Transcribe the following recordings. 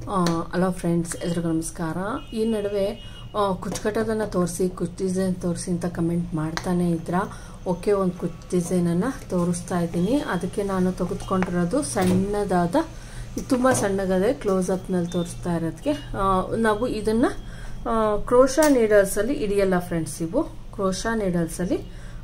hello friends ಎಲ್ರಿಗೂ ನಮಸ್ಕಾರ ಈ ನಡುವೆ ಆ, ಕುಚ್ಚುಕಟ್ಟೋದನ್ನು ತೋರಿಸಿ ಕುಚ್ ಡಿಸೈನ್ ತೋರಿಸಿ ಅಂತ ಕಮೆಂಟ್ ಮಾಡ್ತಾನೆ ಇದ್ರ ಓಕೆ ಒಂದು ಕುಚ್ ಡಿಸೈನನ್ನು ತೋರಿಸ್ತಾ ಇದ್ದೀನಿ ಅದಕ್ಕೆ ನಾನು ತೆಗೆದುಕೊಂಡಿರೋದು ಸಣ್ಣದಾದ ಇದು ತುಂಬ ಸಣ್ಣಗದೆ ಕ್ಲೋಸ್ ಅಪ್ನಲ್ಲಿ ತೋರಿಸ್ತಾ ಇರೋದಕ್ಕೆ ಆ, ನಾವು ಇದನ್ನು ಕ್ರೋಶಾ ನೀಡಲ್ಸಲ್ಲಿ ಹಿಡಿಯಲ್ಲ ಫ್ರೆಂಡ್ಸ್ ಇವು ಕ್ರೋಶಾ ನೀಡಲ್ಸಲ್ಲಿ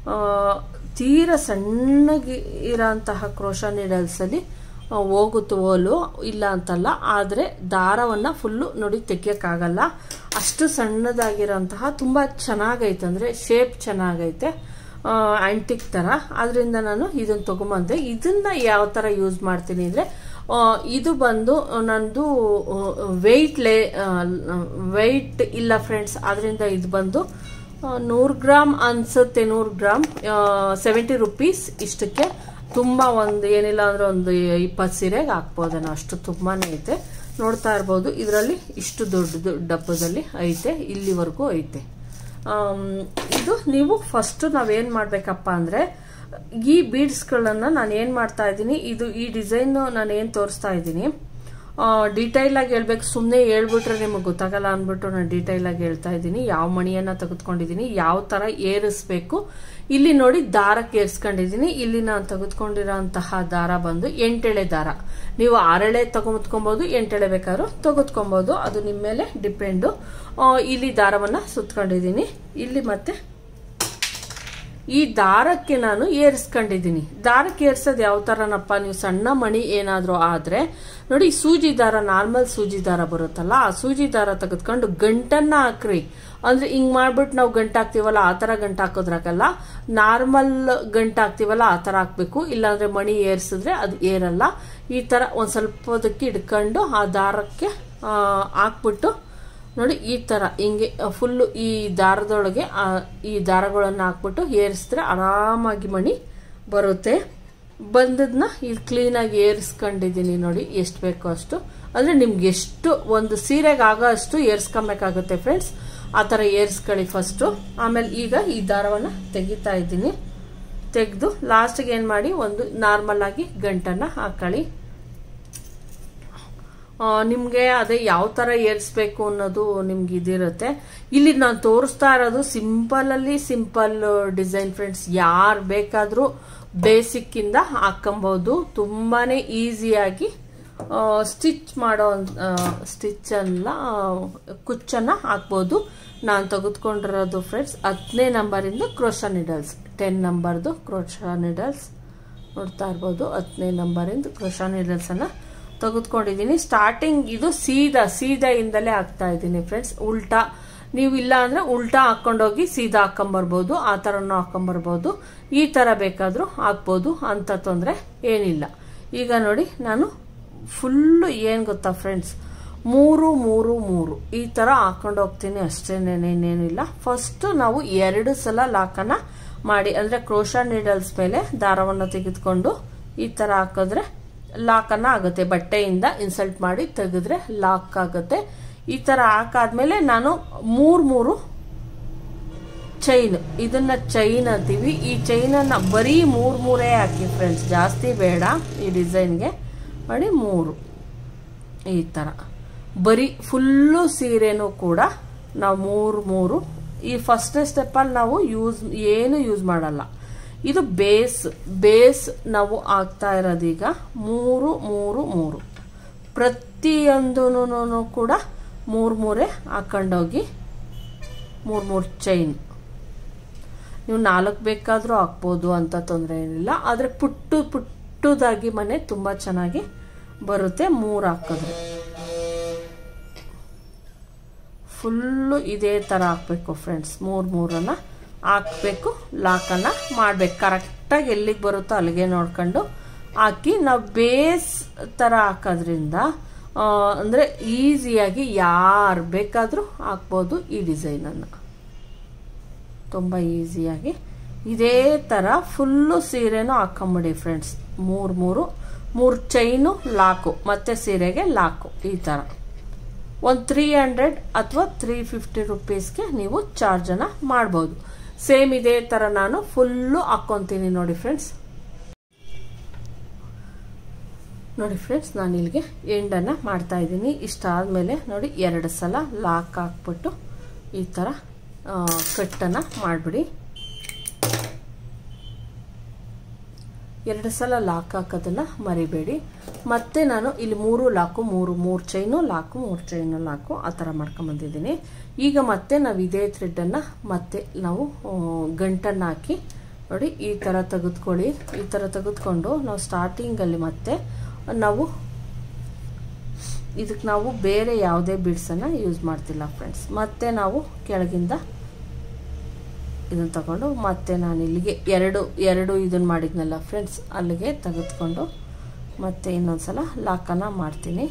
ತೀರ ಸಣ್ಣಗೆ ಇರೋಂತಹ ಕ್ರೋಶಾ ನೀಡಲ್ಸಲ್ಲಿ ಆ, ಹೋಗುತ್ತು ಓಲು ಇಲ್ಲ ಅಂತಲ್ಲ ಆದರೆ ದಾರವನ್ನು ಫುಲ್ಲು ನೋಡಿ ತೆಗಿಯೋಕ್ಕಾಗಲ್ಲ ಅಷ್ಟು ಸಣ್ಣದಾಗಿರೋಂತಹ ತುಂಬ ಚೆನ್ನಾಗೈತೆ ಅಂದರೆ ಶೇಪ್ ಚೆನ್ನಾಗೈತೆ ಆಂಟಿಕ್ ಥರ ಅದರಿಂದ ನಾನು ಇದನ್ನು ತೊಗೊಂಬಂದೆ ಇದನ್ನ ಯಾವ ಥರ ಯೂಸ್ ಮಾಡ್ತೀನಿ ಅಂದರೆ ಇದು ಬಂದು ನಂದು ವೆಯ್ಟ್ ಲೇ ವೆಯ್ಟ್ ಇಲ್ಲ ಫ್ರೆಂಡ್ಸ್ ಅದರಿಂದ ಇದು ಬಂದು ನೂರು ಗ್ರಾಮ್ ಅನ್ಸುತ್ತೆ ನೂರು ಗ್ರಾಮ್ ಸೆವೆಂಟಿ ರುಪೀಸ್ ಇಷ್ಟಕ್ಕೆ ತುಂಬ ಒಂದು ಏನಿಲ್ಲ ಅಂದ್ರೆ ಒಂದು ಇಪ್ಪತ್ತು ಸೀರೆಗೆ ಹಾಕ್ಬೋದೇನೋ ಅಷ್ಟು ತುಂಬಾನೇ ಐತೆ ನೋಡ್ತಾ ಇರ್ಬೋದು ಇದರಲ್ಲಿ ಇಷ್ಟು ದೊಡ್ಡದು ಡಬ್ಬದಲ್ಲಿ ಐತೆ ಇಲ್ಲಿವರೆಗೂ ಐತೆ ಆಮ್, ಇದು ನೀವು ಫಸ್ಟ್ ನಾವೇನು ಮಾಡಬೇಕಪ್ಪ ಅಂದರೆ ಈ ಬೀಡ್ಸ್ಗಳನ್ನು ನಾನು ಏನು ಮಾಡ್ತಾ ಇದ್ದೀನಿ ಇದು ಈ ಡಿಸೈನ್ ನಾನು ಏನು ತೋರಿಸ್ತಾ ಇದ್ದೀನಿ ಡೀಟೈಲ್ ಆಗಿ ಹೇಳ್ಬೇಕು ಸುಮ್ಮನೆ ಹೇಳ್ಬಿಟ್ರೆ ನಿಮಗೆ ಗೊತ್ತಾಗಲ್ಲ ಅಂದ್ಬಿಟ್ಟು ನಾನು ಡೀಟೈಲ್ ಆಗಿ ಹೇಳ್ತಾ ಇದ್ದೀನಿ ಯಾವ ಮಣಿಯನ್ನ ತೆಗೆದುಕೊಂಡಿದ್ದೀನಿ ಯಾವ ತರ ಏರಿಸ್ಬೇಕು ಇಲ್ಲಿ ನೋಡಿ ದಾರಕ್ಕೆ ಏರ್ಸ್ಕೊಂಡಿದ್ದೀನಿ ಇಲ್ಲಿ ನಾನು ತೆಗೆದುಕೊಂಡಿರೋಂತಹ ದಾರ ಬಂದು ಎಂಟೆಳೆ ದಾರ ನೀವು ಆರೆಳೆ ತಗೊಂಡ್ಕೊಬಹುದು ಎಂಟೆಳೆ ಬೇಕಾದ್ರೂ ತೆಗೆದುಕೊಬಹುದು ಅದು ನಿಮ್ಮ ಮೇಲೆ ಡಿಪೆಂಡು ಇಲ್ಲಿ ದಾರವನ್ನ ಸುತ್ಕೊಂಡಿದ್ದೀನಿ ಇಲ್ಲಿ ಮತ್ತೆ ಈ ದಾರಕ್ಕೆ ನಾನು ಏರಿಸ್ಕೊಂಡಿದ್ದೀನಿ ದಾರಕ್ಕೆ ಏರ್ಸೋದು ಯಾವ ಥರನಪ್ಪ ನೀವು ಸಣ್ಣ ಮಣಿ ಏನಾದರೂ ಆದರೆ ನೋಡಿ ಸೂಜಿ ದಾರ ನಾರ್ಮಲ್ ಸೂಜಿ ದಾರ ಬರುತ್ತಲ್ಲ ಆ ಸೂಜಿ ದಾರ ತೆಗೆದುಕೊಂಡು ಗಂಟನ್ನ ಹಾಕ್ರಿ ಅಂದ್ರೆ ಹಿಂಗ್ ಮಾಡ್ಬಿಟ್ಟು ನಾವು ಗಂಟು ಹಾಕ್ತೀವಲ್ಲ ಆ ಥರ ಗಂಟು ಹಾಕೋದ್ರಾಗಲ್ಲ ನಾರ್ಮಲ್ ಗಂಟು ಹಾಕ್ತೀವಲ್ಲ ಆ ಥರ ಹಾಕ್ಬೇಕು ಇಲ್ಲಾಂದ್ರೆ ಮಣಿ ಏರ್ಸಿದ್ರೆ ಅದು ಏರಲ್ಲ ಈ ಥರ ಒಂದು ಸ್ವಲ್ಪದಕ್ಕೆ ಹಿಡ್ಕೊಂಡು ಆ ದಾರಕ್ಕೆ ಆ, ಹಾಕ್ಬಿಟ್ಟು ನೋಡಿ ಈ ತರ ಹಿಂಗೆ ಫುಲ್ಲು ಈ ದಾರದೊಳಗೆ ಆ, ಈ ದಾರಗಳನ್ನು ಹಾಕ್ಬಿಟ್ಟು ಏರಿಸಿದ್ರೆ ಆರಾಮಾಗಿ ಮಣಿ ಬರುತ್ತೆ ಬಂದದ್ನ ಇದು ಕ್ಲೀನಾಗಿ ಏರಿಸ್ಕೊಂಡಿದ್ದೀನಿ ನೋಡಿ ಎಷ್ಟು ಬೇಕೋ ಅಷ್ಟು ಅಂದ್ರೆ ನಿಮ್ಗೆ ಎಷ್ಟು ಒಂದು ಸೀರೆಗೆ ಆಗೋ ಅಷ್ಟು ಏರ್ಸ್ಕೊಬೇಕಾಗುತ್ತೆ ಫ್ರೆಂಡ್ಸ್ ಆ ಥರ ಏರಿಸ್ಕೊಳ್ಳಿ ಫಸ್ಟು ಆಮೇಲೆ ಈಗ ಈ ದಾರವನ್ನು ತೆಗಿತಾ ಇದ್ದೀನಿ ತೆಗೆದು ಲಾಸ್ಟಿಗೆ ಏನು ಮಾಡಿ ಒಂದು ನಾರ್ಮಲ್ ಆಗಿ ಗಂಟನ್ನು ಹಾಕೊಳ್ಳಿ ನಿಮಗೆ ಅದೇ ಯಾವ ಥರ ಏರಿಸ್ಬೇಕು ಅನ್ನೋದು ನಿಮ್ಗೆ ಇದಿರುತ್ತೆ ಇಲ್ಲಿ ನಾನು ತೋರಿಸ್ತಾ ಇರೋದು ಸಿಂಪಲಲ್ಲಿ ಸಿಂಪಲ್ ಡಿಸೈನ್ ಫ್ರೆಂಡ್ಸ್ ಯಾರು ಬೇಕಾದರೂ ಬೇಸಿಕ್ಕಿಂದ ಹಾಕೊಬೋದು ತುಂಬಾ ಈಸಿಯಾಗಿ ಸ್ಟಿಚ್ ಮಾಡೋ ಸ್ಟಿಚ್ ಅಲ್ಲ ಕುಚ್ಚನ್ನು ಹಾಕ್ಬೋದು ನಾನು ತೆಗೆದುಕೊಂಡಿರೋದು ಫ್ರೆಂಡ್ಸ್ ಹತ್ತನೇ ನಂಬರಿಂದ ಕ್ರೋಶಾ ನಿಡಲ್ಸ್ ಟೆನ್ ನಂಬರ್ದು ಕ್ರೋಶಾ ನಿಡಲ್ಸ್ ನೋಡ್ತಾ ಇರ್ಬೋದು ಹತ್ತನೇ ನಂಬರಿಂದ ಕ್ರೋಶಾ ನೀಡಲ್ಸನ್ನು ತೆಗೆದುಕೊಂಡಿದ್ದೀನಿ ಸ್ಟಾರ್ಟಿಂಗ್ ಇದು ಸೀದಾ ಸೀದಾ ಇಂದಲೇ ಹಾಕ್ತಾ ಇದ್ದೀನಿ ಫ್ರೆಂಡ್ಸ್ ಉಲ್ಟಾ ನೀವು ಇಲ್ಲ ಅಂದ್ರೆ ಉಲ್ಟಾ ಹಾಕೊಂಡೋಗಿ ಸೀದಾ ಹಾಕೊಂಬರ್ಬೋದು ಆ ಥರನೂ ಹಾಕೊಂಬರ್ಬೋದು ಈ ಥರ ಬೇಕಾದರೂ ಹಾಕ್ಬೋದು ಅಂತ ತೊಂದರೆ ಏನಿಲ್ಲ ಈಗ ನೋಡಿ ನಾನು ಫುಲ್ಲು ಏನು ಗೊತ್ತಾ ಫ್ರೆಂಡ್ಸ್ ಮೂರು ಮೂರು ಮೂರು ಈ ಥರ ಹಾಕೊಂಡು ಹೋಗ್ತೀನಿ ಅಷ್ಟೇನೇನೇನಿಲ್ಲ ಫಸ್ಟ್ ನಾವು ಎರಡು ಸಲ ಲಾಕನ್ನ ಮಾಡಿ ಅಂದರೆ ಕ್ರೋಶಾ ನೀಡಲ್ಸ್ ಮೇಲೆ ದಾರವನ್ನು ತೆಗೆದುಕೊಂಡು ಈ ಥರ ಹಾಕಿದ್ರೆ ಲಾಕನ್ನ ಆಗುತ್ತೆ ಬಟ್ಟೆಯಿಂದ ಇನ್ಸಲ್ಟ್ ಮಾಡಿ ತೆಗೆದ್ರೆ ಲಾಕ್ ಆಗುತ್ತೆ ಈ ಥರ ಹಾಕಾದ್ಮೇಲೆ ನಾನು ಮೂರು ಮೂರು ಚೈನ್ ಇದನ್ನ ಚೈನ್ ಅಂತೀವಿ ಈ ಚೈನನ್ನ ಬರೀ ಮೂರು ಮೂರೇ ಹಾಕಿ ಫ್ರೆಂಡ್ಸ್ ಜಾಸ್ತಿ ಬೇಡ ಈ ಡಿಸೈನ್ಗೆ ಮಾಡಿ ಮೂರು ಈ ಥರ ಬರೀ ಫುಲ್ಲು ಸೀರೆನೂ ಕೂಡ ನಾವು ಮೂರು ಮೂರು ಈ ಫಸ್ಟ್ನೇ ಸ್ಟೆಪ್ಪಲ್ಲಿ ನಾವು ಯೂಸ್ ಏನು ಯೂಸ್ ಮಾಡಲ್ಲ ಇದು ಬೇಸ್ ಬೇಸ್ ನಾವು ಆಗ್ತಾ ಇರೋದೀಗ ಮೂರು ಮೂರು ಮೂರು ಪ್ರತಿಯೊಂದೂ ಕೂಡ ಮೂರು ಮೂರೇ ಹಾಕೊಂಡೋಗಿ ಮೂರು ಮೂರು ಚೈನ್ ನೀವು ನಾಲ್ಕು ಬೇಕಾದರೂ ಹಾಕ್ಬೋದು ಅಂತ ತೊಂದರೆ ಏನಿಲ್ಲ ಆದರೆ ಪುಟ್ಟು ಪುಟ್ಟದಾಗಿ ಮನೆ ತುಂಬ ಚೆನ್ನಾಗಿ ಬರುತ್ತೆ ಮೂರು ಹಾಕಿದ್ರೆ ಫುಲ್ಲು ಇದೇ ಥರ ಹಾಕ್ಬೇಕು ಫ್ರೆಂಡ್ಸ್ ಮೂರು ಮೂರನ್ನ ಹಾಕ್ಬೇಕು ಲಾಕನ್ನು ಮಾಡ್ಬೇಕು ಕರೆಕ್ಟಾಗಿ ಎಲ್ಲಿಗೆ ಬರುತ್ತೋ ಅಲ್ಲಿಗೆ ನೋಡ್ಕೊಂಡು ಹಾಕಿ ನಾವು ಬೇಸ್ ಥರ ಹಾಕೋದ್ರಿಂದ ಅಂದರೆ ಈಸಿಯಾಗಿ ಯಾರು ಬೇಕಾದರೂ ಹಾಕ್ಬೋದು ಈ ಡಿಸೈನನ್ನು ತುಂಬ ಈಸಿಯಾಗಿ ಇದೇ ಥರ ಫುಲ್ಲು ಸೀರೆನೂ ಹಾಕೊಂಬಿಡಿ ಫ್ರೆಂಡ್ಸ್ ಮೂರು ಮೂರು ಮೂರು ಚೈನು ಲಾಕು ಮತ್ತೆ ಸೀರೆಗೆ ಲಾಕು ಈ ಥರ ಒಂದು ತ್ರೀ ಹಂಡ್ರೆಡ್ ಅಥವಾ ತ್ರೀ ಫಿಫ್ಟಿ ರುಪೀಸ್ಗೆ ನೀವು ಚಾರ್ಜನ್ನು ಮಾಡ್ಬೋದು ಸೇಮ್ ಇದೇ ಥರ ನಾನು ಫುಲ್ಲು ಹಾಕ್ಕೊತೀನಿ ನೋಡಿ ಫ್ರೆಂಡ್ಸ್ ನೋಡಿ ಫ್ರೆಂಡ್ಸ್ ನಾನು ಇಲ್ಲಿಗೆ ಎಂಡನ್ನು ಮಾಡ್ತಾ ಇದ್ದೀನಿ ಇಷ್ಟಾದಮೇಲೆ ನೋಡಿ ಎರಡು ಸಲ ಲಾಕ್ ಹಾಕ್ಬಿಟ್ಟು ಈ ಥರ ಕಟ್ಟನ್ನು ಮಾಡಿಬಿಡಿ ಎರಡು ಸಲ ಲಾಕ್ ಹಾಕೋದನ್ನು ಮರಿಬೇಡಿ ಮತ್ತೆ ನಾನು ಇಲ್ಲಿ ಮೂರು ಲಾಕು ಮೂರು ಮೂರು ಚೈನು ಲಾಕು ಮೂರು ಚೈನು ಲಾಕು ಆ ಥರ ಮಾಡ್ಕೊಂಬಂದಿದ್ದೀನಿ ಈಗ ಮತ್ತೆ ನಾವು ಇದೇ ಥ್ರೆಡ್ಡನ್ನು ಮತ್ತೆ ನಾವು ಗಂಟನ್ನು ಹಾಕಿ ನೋಡಿ ಈ ಥರ ತೆಗೆದುಕೊಳ್ಳಿ ಈ ಥರ ತೆಗೆದುಕೊಂಡು ನಾವು ಸ್ಟಾರ್ಟಿಂಗಲ್ಲಿ ಮತ್ತೆ ನಾವು ಇದಕ್ಕೆ ನಾವು ಬೇರೆ ಯಾವುದೇ ಬೀಡ್ಸನ್ನು ಯೂಸ್ ಮಾಡ್ತಿಲ್ಲ ಫ್ರೆಂಡ್ಸ್ ಮತ್ತೆ ನಾವು ಕೆಳಗಿಂದ ಇದನ್ನು ತಗೊಂಡು ಮತ್ತೆ ನಾನು ಇಲ್ಲಿಗೆ ಎರಡು ಎರಡು ಇದನ್ನು ಮಾಡಿದ್ನಲ್ಲ ಫ್ರೆಂಡ್ಸ್ ಅಲ್ಲಿಗೆ ತೆಗೆದುಕೊಂಡು ಮತ್ತೆ ಇನ್ನೊಂದ್ಸಲ ಲಾಕನ್ನು ಮಾಡ್ತೀನಿ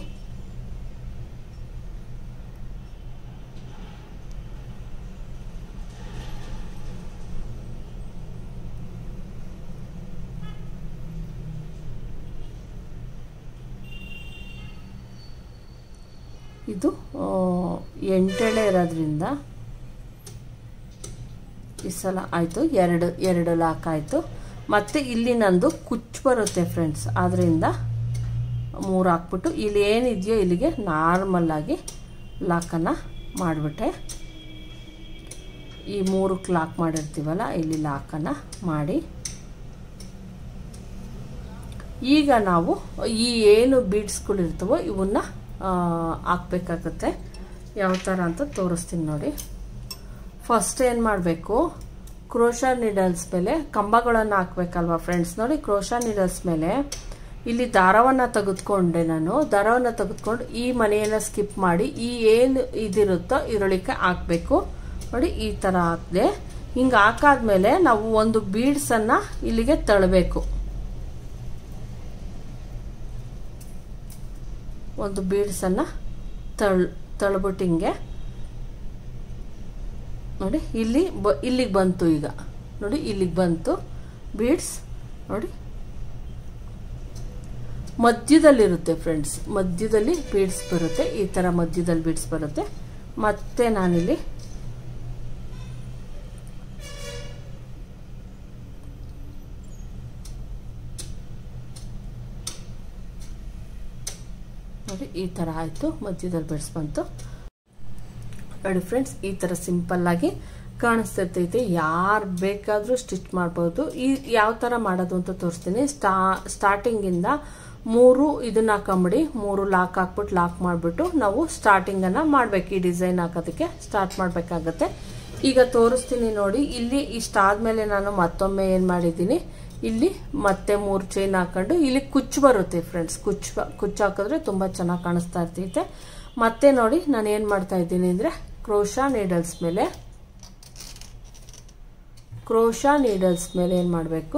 ಇದು ಎಂಟೆಳೆ ಇರೋದ್ರಿಂದ ಈ ಸಲ ಆಯಿತು ಎರಡು ಎರಡು ಲಾಕ್ ಆಯಿತು ಮತ್ತು ಇಲ್ಲಿ ನಂದು ಕುಚ್ಚು ಬರುತ್ತೆ ಫ್ರೆಂಡ್ಸ್ ಆದ್ದರಿಂದ ಮೂರು ಹಾಕ್ಬಿಟ್ಟು ಇಲ್ಲಿ ಏನಿದೆಯೋ ಇಲ್ಲಿಗೆ ನಾರ್ಮಲ್ಲಾಗಿ ಲಾಕನ್ನು ಮಾಡಿಬಿಟ್ಟೆ ಈ ಮೂರಕ್ಕೆ ಲಾಕ್ ಮಾಡಿರ್ತೀವಲ್ಲ ಇಲ್ಲಿ ಲಾಕನ್ನು ಮಾಡಿ ಈಗ ನಾವು ಈ ಏನು ಬೀಡ್ಸ್ಗಳಿರ್ತವೋ ಇವನ್ನ ಹಾಕ್ಬೇಕಾಗತ್ತೆ ಯಾವ ಥರ ಅಂತ ತೋರಿಸ್ತೀನಿ ನೋಡಿ ಫಸ್ಟ್ ಏನು ಮಾಡಬೇಕು ಕ್ರೋಶಾ ನೀಡಲ್ಸ್ ಮೇಲೆ ಕಂಬಗಳನ್ನು ಹಾಕ್ಬೇಕಲ್ವಾ ಫ್ರೆಂಡ್ಸ್ ನೋಡಿ ಕ್ರೋಶಾ ನೀಡಲ್ಸ್ ಮೇಲೆ ಇಲ್ಲಿ ದಾರವನ್ನು ತೆಗೆದುಕೊಂಡೆ ನಾನು ದಾರವನ್ನು ತೆಗೆದುಕೊಂಡು ಈ ಮನೆಯನ್ನು ಸ್ಕಿಪ್ ಮಾಡಿ ಈ ಏನು ಇದಿರುತ್ತೋ ಇದರೊಳಕ್ಕೆ ಹಾಕಬೇಕು ನೋಡಿ ಈ ಥರ ಹಾಕಿದೆ ಹಿಂಗೆ ಹಾಕಾದ್ಮೇಲೆ ನಾವು ಒಂದು ಬೀಡ್ಸನ್ನು ಇಲ್ಲಿಗೆ ತಳ್ಳಬೇಕು ಒಂದು ಬೀಡ್ಸನ್ನು ತಳ್ ತಳ್ಬಿಟ್ಟು ಹಿಂಗೆ ನೋಡಿ ಇಲ್ಲಿ ಬ ಇಲ್ಲಿಗೆ ಬಂತು ಈಗ ನೋಡಿ ಇಲ್ಲಿಗೆ ಬಂತು ಬೀಡ್ಸ್ ನೋಡಿ ಮಧ್ಯದಲ್ಲಿರುತ್ತೆ ಫ್ರೆಂಡ್ಸ್ ಮಧ್ಯದಲ್ಲಿ ಬೀಡ್ಸ್ ಬರುತ್ತೆ ಈ ಥರ ಮಧ್ಯದಲ್ಲಿ ಬೀಡ್ಸ್ ಬರುತ್ತೆ ಮತ್ತೆ ನಾನಿಲ್ಲಿ ನೋಡಿ ಈ ಥರ ಆಯಿತು ಮಧ್ಯದಲ್ಲಿ ಬೀಡ್ಸ್ ಬಂತು ನೋಡಿ ಫ್ರೆಂಡ್ಸ್ ಈ ಥರ ಸಿಂಪಲ್ಲಾಗಿ ಕಾಣಿಸ್ತಿರ್ತೈತೆ ಯಾರು ಬೇಕಾದರೂ ಸ್ಟಿಚ್ ಮಾಡ್ಬೋದು ಈ ಯಾವ ಥರ ಮಾಡೋದು ಅಂತ ತೋರಿಸ್ತೀನಿ ಸ್ಟಾ ಸ್ಟಾರ್ಟಿಂಗಿಂದ ಮೂರು ಇದನ್ನ ಹಾಕೊಂಬಿಡಿ ಮೂರು ಲಾಕ್ ಹಾಕ್ಬಿಟ್ಟು ಲಾಕ್ ಮಾಡಿಬಿಟ್ಟು ನಾವು ಸ್ಟಾರ್ಟಿಂಗನ್ನು ಮಾಡಬೇಕು ಈ ಡಿಸೈನ್ ಹಾಕೋದಕ್ಕೆ ಸ್ಟಾರ್ಟ್ ಮಾಡಬೇಕಾಗತ್ತೆ ಈಗ ತೋರಿಸ್ತೀನಿ ನೋಡಿ ಇಲ್ಲಿ ಇಷ್ಟಾದ್ಮೇಲೆ ನಾನು ಮತ್ತೊಮ್ಮೆ ಏನು ಮಾಡಿದ್ದೀನಿ ಇಲ್ಲಿ ಮತ್ತೆ ಮೂರು ಚೈನ್ ಹಾಕೊಂಡು ಇಲ್ಲಿ ಕುಚ್ಚು ಬರುತ್ತೆ ಫ್ರೆಂಡ್ಸ್ ಕುಚ್ಚು ಕುಚ್ಚು ಹಾಕಿದ್ರೆ ತುಂಬ ಚೆನ್ನಾಗಿ ಕಾಣಿಸ್ತಾ ಇರ್ತೈತೆ ಮತ್ತೆ ನೋಡಿ ನಾನು ಏನು ಮಾಡ್ತಾ ಇದ್ದೀನಿ ಅಂದರೆ ಕ್ರೋಶಾ ನೀಡಲ್ಸ್ ಮೇಲೆ ಕ್ರೋಶಾ ನೀಡಲ್ಸ್ ಮೇಲೆ ಏನು ಮಾಡಬೇಕು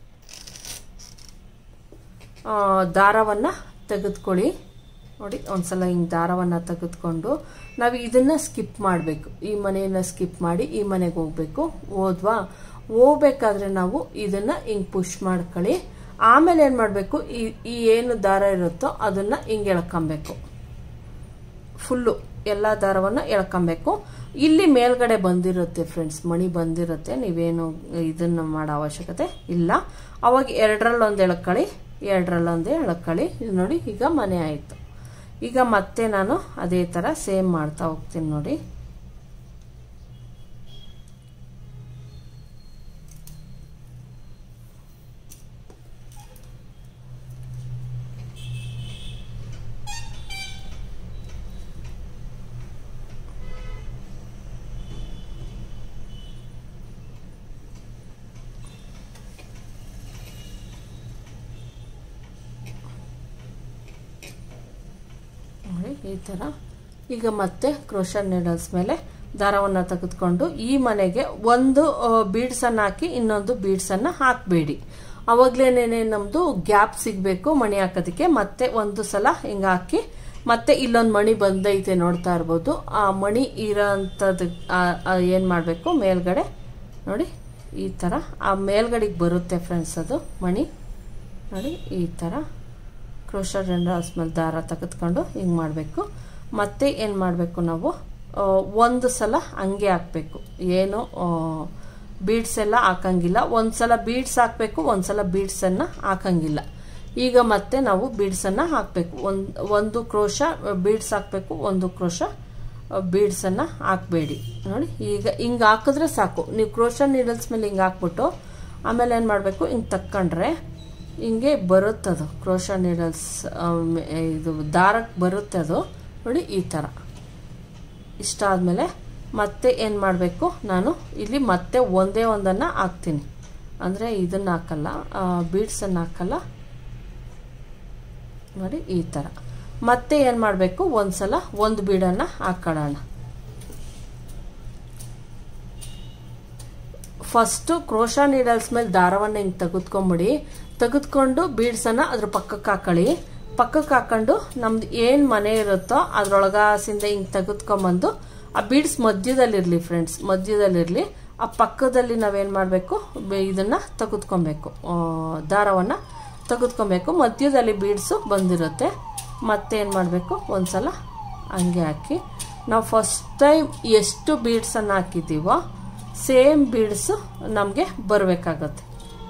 ದಾರವನ್ನು ತೆಗೆದುಕೊಳ್ಳಿ ನೋಡಿ ಒಂದ್ಸಲ ಹಿಂಗೆ ದಾರವನ್ನು ತೆಗೆದುಕೊಂಡು ನಾವು ಇದನ್ನು ಸ್ಕಿಪ್ ಮಾಡಬೇಕು ಈ ಮನೆಯನ್ನು ಸ್ಕಿಪ್ ಮಾಡಿ ಈ ಮನೆಗೆ ಹೋಗ್ಬೇಕು ಹೋದ್ವಾ ಹೋಗ್ಬೇಕಾದ್ರೆ ನಾವು ಇದನ್ನು ಹಿಂಗೆ ಪುಷ್ ಮಾಡ್ಕೊಳ್ಳಿ ಆಮೇಲೆ ಏನು ಮಾಡಬೇಕು ಈ ಈ ಏನು ದಾರ ಇರುತ್ತೋ ಅದನ್ನು ಹಿಂಗೆ ಎಳ್ಕೊಬೇಕು ಫುಲ್ಲು ಎಲ್ಲ ದಾರವನ್ನು ಎಳ್ಕೊಬೇಕು ಇಲ್ಲಿ ಮೇಲ್ಗಡೆ ಬಂದಿರುತ್ತೆ ಫ್ರೆಂಡ್ಸ್ ಮಣಿ ಬಂದಿರುತ್ತೆ ನೀವೇನು ಇದನ್ನು ಮಾಡೋ ಅವಶ್ಯಕತೆ ಇಲ್ಲ ಅವಾಗ ಎರಡರಲ್ಲೊಂದು ಎಳ್ಕೊಳ್ಳಿ ಎರಡರಲ್ಲೊಂದೇ ಎಳ್ಕೊಳ್ಳಿ ಇದು ನೋಡಿ ಈಗ ಮನೆ ಆಯಿತು ಈಗ ಮತ್ತೆ ನಾನು ಅದೇ ಥರ ಸೇಮ್ ಮಾಡ್ತಾ ಹೋಗ್ತೀನಿ ನೋಡಿ ನೋಡಿ ಈ ಥರ ಈಗ ಮತ್ತೆ ಕ್ರೋಶನ್ ನೀಡಲ್ಸ್ ಮೇಲೆ ದಾರವನ್ನು ತೆಗೆದುಕೊಂಡು ಈ ಮನೆಗೆ ಒಂದು ಬೀಡ್ಸನ್ನು ಹಾಕಿ ಇನ್ನೊಂದು ಬೀಡ್ಸನ್ನು ಹಾಕಬೇಡಿ ಅವಾಗಲೇನೇನೆ ನಮ್ಮದು ಗ್ಯಾಪ್ ಸಿಗಬೇಕು ಮಣಿ ಹಾಕೋದಕ್ಕೆ ಮತ್ತೆ ಒಂದು ಸಲ ಹಿಂಗೆ ಹಾಕಿ ಮತ್ತೆ ಇಲ್ಲೊಂದು ಮಣಿ ಬಂದೈತೆ ನೋಡ್ತಾ ಇರ್ಬೋದು ಆ ಮಣಿ ಇರೋಂಥದ್ದು ಏನು ಮಾಡಬೇಕು ಮೇಲ್ಗಡೆ ನೋಡಿ ಈ ಥರ ಆ ಮೇಲ್ಗಡೆಗೆ ಬರುತ್ತೆ ಫ್ರೆಂಡ್ಸ್ ಅದು ಮಣಿ ನೋಡಿ ಈ ಥರ ಕ್ರೋಶರ್ ರೆಂಡರ್ಸ್ ಮೇಲೆ ದಾರ ತೆಗೆದುಕೊಂಡು ಹಿಂಗೆ ಮಾಡಬೇಕು ಮತ್ತೆ ಏನು ಮಾಡಬೇಕು ನಾವು ಒಂದು ಸಲ ಹಂಗೆ ಹಾಕಬೇಕು ಏನು ಬೀಡ್ಸ್ ಎಲ್ಲ ಹಾಕಂಗಿಲ್ಲ ಒಂದು ಸಲ ಬೀಡ್ಸ್ ಹಾಕಬೇಕು ಒಂದು ಸಲ ಬೀಡ್ಸನ್ನು ಹಾಕಂಗಿಲ್ಲ ಈಗ ಮತ್ತೆ ನಾವು ಬೀಡ್ಸನ್ನು ಹಾಕಬೇಕು ಒಂದು ಒಂದು ಕ್ರೋಶ ಬೀಡ್ಸ್ ಹಾಕಬೇಕು ಒಂದು ಕ್ರೋಶ ಬೀಡ್ಸನ್ನು ಹಾಕಬೇಡಿ ನೋಡಿ ಈಗ ಹಿಂಗೆ ಹಾಕಿದ್ರೆ ಸಾಕು ನೀವು ಕ್ರೋಶ ನೀಡಲ್ಸ್ ಮೇಲೆ ಹಿಂಗೆ ಹಾಕ್ಬಿಟ್ಟು ಆಮೇಲೆ ಏನು ಮಾಡಬೇಕು ಹಿಂಗೆ ತಕ್ಕೊಂಡ್ರೆ ಹಿಂಗೆ ಬರುತ್ತದು ಕ್ರೋಶ ನೀಡಲ್ಸ್ ಇದು ದಾರಕ್ಕೆ ಬರುತ್ತೆ ಅದು ನೋಡಿ ಈ ಥರ ಇಷ್ಟ ಆದಮೇಲೆ ಮತ್ತೆ ಏನು ಮಾಡಬೇಕು ನಾನು ಇಲ್ಲಿ ಮತ್ತೆ ಒಂದೇ ಒಂದನ್ನು ಹಾಕ್ತೀನಿ ಅಂದರೆ ಇದನ್ನು ಹಾಕಲ್ಲ ಬೀಡ್ಸನ್ನು ಹಾಕಲ್ಲ ನೋಡಿ ಈ ಥರ ಮತ್ತೆ ಏನು ಮಾಡಬೇಕು ಒಂದು ಸಲ ಒಂದು ಬೀಡನ್ನು ಹಾಕೊಳ್ಳೋಣ ಫಸ್ಟು ಕ್ರೋಶ ನೀಡಲ್ಸ್ ಮೇಲೆ ದಾರವನ್ನು ಹಿಂಗೆ ತೆಗೆದುಕೊಂಬಿಡಿ ತೆಗೆದುಕೊಂಡು ಬೀಡ್ಸನ್ನು ಅದ್ರ ಪಕ್ಕಕ್ಕೆ ಹಾಕೊಳ್ಳಿ ಪಕ್ಕಕ್ಕೆ ಹಾಕೊಂಡು ನಮ್ದು ಏನು ಮನೆ ಇರುತ್ತೋ ಅದ್ರೊಳಗಾಸಿಂದ ಹಿಂಗೆ ತೆಗೆದುಕೊಂಬಂದು ಆ ಬೀಡ್ಸ್ ಮಧ್ಯದಲ್ಲಿರಲಿ ಫ್ರೆಂಡ್ಸ್ ಮಧ್ಯದಲ್ಲಿರಲಿ ಆ ಪಕ್ಕದಲ್ಲಿ ನಾವೇನು ಮಾಡಬೇಕು ಇದನ್ನು ತೆಗೆದುಕೊಬೇಕು ದಾರವನ್ನು ತೆಗೆದುಕೊಬೇಕು ಮಧ್ಯದಲ್ಲಿ ಬೀಡ್ಸು ಬಂದಿರುತ್ತೆ ಮತ್ತೇನು ಮಾಡಬೇಕು ಒಂದು ಸಲ ಹಂಗೆ ಹಾಕಿ ನಾವು ಫಸ್ಟ್ ಟೈಮ್ ಎಷ್ಟು ಬೀಡ್ಸನ್ನು ಹಾಕಿದ್ದೀವೋ ಸೇಮ್ ಬೀಡ್ಸು ನಮಗೆ ಬರಬೇಕಾಗತ್ತೆ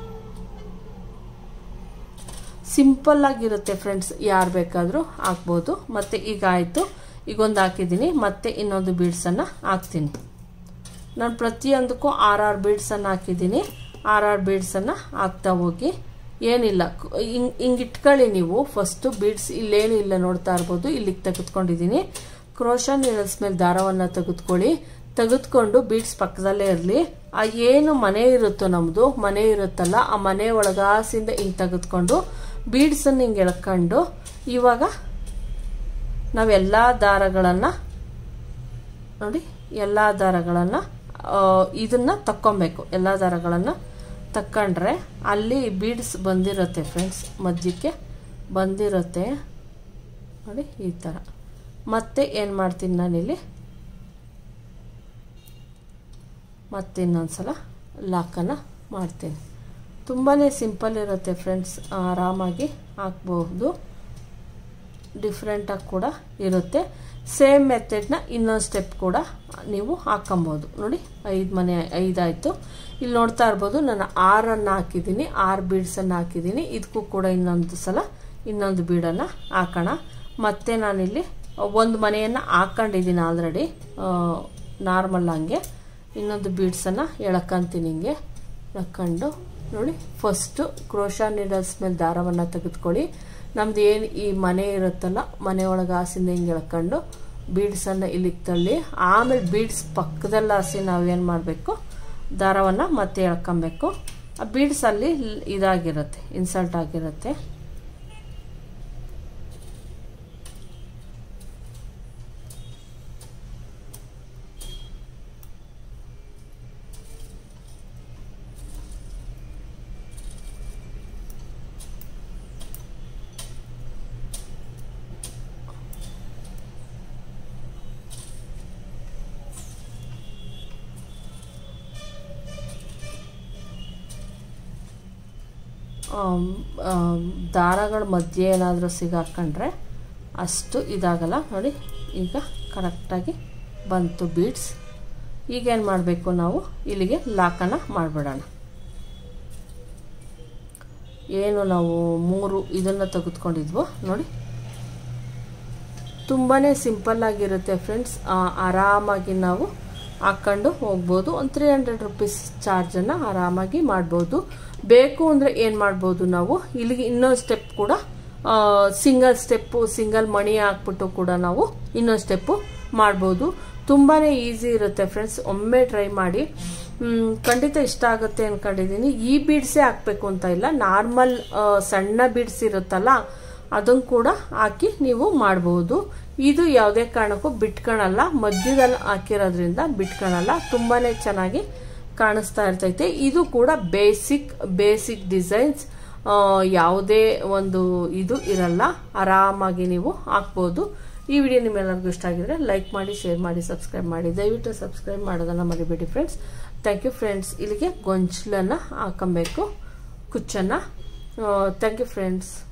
ಸಿಂಪಲ್ ಆಗಿರುತ್ತೆ ಫ್ರೆಂಡ್ಸ್ ಯಾರು ಬೇಕಾದರೂ ಹಾಕ್ಬೋದು ಮತ್ತು ಈಗ ಆಯಿತು ಈಗೊಂದು ಹಾಕಿದ್ದೀನಿ ಮತ್ತೆ ಇನ್ನೊಂದು ಬೀಡ್ಸನ್ನು ಹಾಕ್ತೀನಿ ನಾನು ಪ್ರತಿಯೊಂದಕ್ಕೂ ಆರ್ ಆರ್ ಬೀಡ್ಸನ್ನು ಹಾಕಿದ್ದೀನಿ ಆರ್ ಆರ್ ಬೀಡ್ಸನ್ನು ಹಾಕ್ತಾ ಹೋಗಿ ಏನಿಲ್ಲ ಹಿಂಗೆ ಹಿಂಗೆ ಇಟ್ಕೊಳ್ಳಿ ನೀವು ಫಸ್ಟು ಬೀಡ್ಸ್ ಇಲ್ಲೇನು ಇಲ್ಲ ನೋಡ್ತಾ ಇರ್ಬೋದು ಇಲ್ಲಿಗೆ ತೆಗೆದುಕೊಂಡಿದ್ದೀನಿ ಕ್ರೋಶ ನೀಡಲ್ಸ್ ಮೇಲೆ ದಾರವನ್ನು ತೆಗೆದುಕೊಳ್ಳಿ ತೆಗೆದುಕೊಂಡು ಬೀಡ್ಸ್ ಪಕ್ಕದಲ್ಲೇ ಇರಲಿ ಆ ಏನು ಮನೆ ಇರುತ್ತೋ ನಮ್ಮದು ಮನೆ ಇರುತ್ತಲ್ಲ ಆ ಮನೆ ಒಳಗಾಸಿಂದ ಹಿಂಗೆ ತೆಗೆದುಕೊಂಡು ಬೀಡ್ಸನ್ನು ಹಿಂಗೆ ಎಳ್ಕೊಂಡು ಇವಾಗ ನಾವೆಲ್ಲ ದಾರಗಳನ್ನು ನೋಡಿ ಎಲ್ಲ ದಾರಗಳನ್ನು ಇದನ್ನು ತಕ್ಕೊಬೇಕು ಎಲ್ಲ ದಾರಗಳನ್ನು ತಕ್ಕೊಂಡ್ರೆ ಅಲ್ಲಿ ಬೀಡ್ಸ್ ಬಂದಿರುತ್ತೆ ಫ್ರೆಂಡ್ಸ್ ಮಧ್ಯಕ್ಕೆ ಬಂದಿರುತ್ತೆ ನೋಡಿ ಈ ಥರ ಮತ್ತೆ ಏನು ಮಾಡ್ತೀನಿ ನಾನಿಲ್ಲಿ ಮತ್ತೆ ಇನ್ನೊಂದು ಸಲ ಲಾಕನ್ನು ಮಾಡ್ತೀನಿ ತುಂಬಾ ಸಿಂಪಲ್ ಇರುತ್ತೆ ಫ್ರೆಂಡ್ಸ್ ಆರಾಮಾಗಿ ಹಾಕ್ಬಹುದು ಡಿಫ್ರೆಂಟಾಗಿ ಕೂಡ ಇರುತ್ತೆ ಸೇಮ್ ಮೆಥಡ್ನ ಇನ್ನೊಂದು ಸ್ಟೆಪ್ ಕೂಡ ನೀವು ಹಾಕೊಬೋದು ನೋಡಿ ಐದು ಮನೆ ಐದಾಯಿತು ಇಲ್ಲಿ ನೋಡ್ತಾ ಇರ್ಬೋದು ನಾನು ಆರನ್ನು ಹಾಕಿದ್ದೀನಿ ಆರು ಬೀಡ್ಸನ್ನು ಹಾಕಿದ್ದೀನಿ ಇದಕ್ಕೂ ಕೂಡ ಇನ್ನೊಂದು ಸಲ ಇನ್ನೊಂದು ಬೀಡನ್ನು ಹಾಕೋಣ ಮತ್ತು ನಾನಿಲ್ಲಿ ಒಂದು ಮನೆಯನ್ನು ಹಾಕ್ಕೊಂಡಿದ್ದೀನಿ ಆಲ್ರೆಡಿ ನಾರ್ಮಲ್ ಹಂಗೆ ಇನ್ನೊಂದು ಬೀಡ್ಸನ್ನು ಎಳ್ಕೊಂತೀನಿ ಹಿಂಗೆ ಎಳ್ಕೊಂಡು ನೋಡಿ ಫಸ್ಟು ಕ್ರೋಶಾ ನೀಡಲ್ಸ್ ಮೇಲೆ ದಾರವನ್ನು ತೆಗೆದುಕೊಳ್ಳಿ ನಮ್ದು ಏನು ಈ ಮನೆ ಇರುತ್ತಲ್ಲ ಮನೆ ಒಳಗೆ ಹಾಸಿಂದ ಹಿಂಗೆ ಎಳ್ಕೊಂಡು ಬೀಡ್ಸನ್ನು ಇಲ್ಲಿಗೆ ತಳ್ಳಿ ಆಮೇಲೆ ಬೀಡ್ಸ್ ಪಕ್ಕದಲ್ಲಿ ಹಾಸಿ ನಾವೇನು ಮಾಡಬೇಕು ದಾರವನ್ನು ಮತ್ತೆ ಎಳ್ಕೊಬೇಕು ಆ ಬೀಡ್ಸ್ ಅಲ್ಲಿ ಇದಾಗಿರುತ್ತೆ ಇನ್ಸಲ್ಟ್ ಆಗಿರುತ್ತೆ ದಾರಗಳ ಮಧ್ಯೆ ಏನಾದರೂ ಸಿಗಾಕೊಂಡ್ರೆ ಅಷ್ಟು ಇದಾಗಲ್ಲ ನೋಡಿ ಈಗ ಕರೆಕ್ಟಾಗಿ ಬಂತು ಬೀಡ್ಸ್ ಈಗೇನು ಮಾಡಬೇಕು ನಾವು ಇಲ್ಲಿಗೆ ಲಾಕನ್ನು ಮಾಡಿಬಿಡೋಣ ಏನು ನಾವು ಮೂರು ಇದನ್ನು ತೆಗೆದುಕೊಂಡಿದ್ವೋ ನೋಡಿ ತುಂಬಾ ಸಿಂಪಲ್ಲಾಗಿರುತ್ತೆ ಫ್ರೆಂಡ್ಸ್ ಆರಾಮಾಗಿ ನಾವು ಹಾಕ್ಕೊಂಡು ಹೋಗ್ಬೋದು ಒಂದು ತ್ರೀ ಹಂಡ್ರೆಡ್ ರುಪೀಸ್ ಚಾರ್ಜನ್ನು ಆರಾಮಾಗಿ ಮಾಡ್ಬೋದು ಬೇಕು ಅಂದರೆ ಏನು ಮಾಡ್ಬೋದು ನಾವು ಇಲ್ಲಿಗೆ ಇನ್ನೊಂದು ಸ್ಟೆಪ್ ಕೂಡ ಸಿಂಗಲ್ ಸ್ಟೆಪ್ಪು ಸಿಂಗಲ್ ಮಣಿ ಹಾಕ್ಬಿಟ್ಟು ಕೂಡ ನಾವು ಇನ್ನೊಂದು ಸ್ಟೆಪ್ಪು ಮಾಡ್ಬೋದು ತುಂಬಾ ಈಸಿ ಇರುತ್ತೆ ಫ್ರೆಂಡ್ಸ್ ಒಮ್ಮೆ ಟ್ರೈ ಮಾಡಿ ಖಂಡಿತ ಇಷ್ಟ ಆಗುತ್ತೆ ಅಂದ್ಕೊಂಡಿದ್ದೀನಿ ಈ ಬೀಡ್ಸೇ ಹಾಕಬೇಕು ಅಂತ ಇಲ್ಲ ನಾರ್ಮಲ್ ಸಣ್ಣ ಬೀಡ್ಸ್ ಇರುತ್ತಲ್ಲ ಅದನ್ನು ಕೂಡ ಹಾಕಿ ನೀವು ಮಾಡಬಹುದು ಇದು ಯಾವುದೇ ಕಾರಣಕ್ಕೂ ಬಿಟ್ಕೊಳಲ್ಲ ಮಧ್ಯದಲ್ಲಿ ಹಾಕಿರೋದ್ರಿಂದ ಬಿಟ್ಕೊಳಲ್ಲ ತುಂಬಾ ಚೆನ್ನಾಗಿ ಕಾಣಿಸ್ತಾ ಇರ್ತೈತೆ ಇದು ಕೂಡ ಬೇಸಿಕ್ ಬೇಸಿಕ್ ಡಿಸೈನ್ಸ್ ಯಾವುದೇ ಒಂದು ಇದು ಇರಲ್ಲ ಆರಾಮಾಗಿ ನೀವು ಹಾಕ್ಬೋದು ಈ ವಿಡಿಯೋ ನಿಮ್ಮೆಲ್ಲರಿಗೂ ಇಷ್ಟ ಆಗಿದ್ರೆ ಲೈಕ್ ಮಾಡಿ ಶೇರ್ ಮಾಡಿ ಸಬ್ಸ್ಕ್ರೈಬ್ ಮಾಡಿ ದಯವಿಟ್ಟು ಸಬ್ಸ್ಕ್ರೈಬ್ ಮಾಡೋದನ್ನು ಮರಿಬೇಡಿ ಫ್ರೆಂಡ್ಸ್ ಥ್ಯಾಂಕ್ ಯು ಫ್ರೆಂಡ್ಸ್ ಇಲ್ಲಿಗೆ ಗೊಂಚಲನ್ನು ಹಾಕೊಬೇಕು ಕುಚ್ಚನ್ನು ಥ್ಯಾಂಕ್ ಯು ಫ್ರೆಂಡ್ಸ್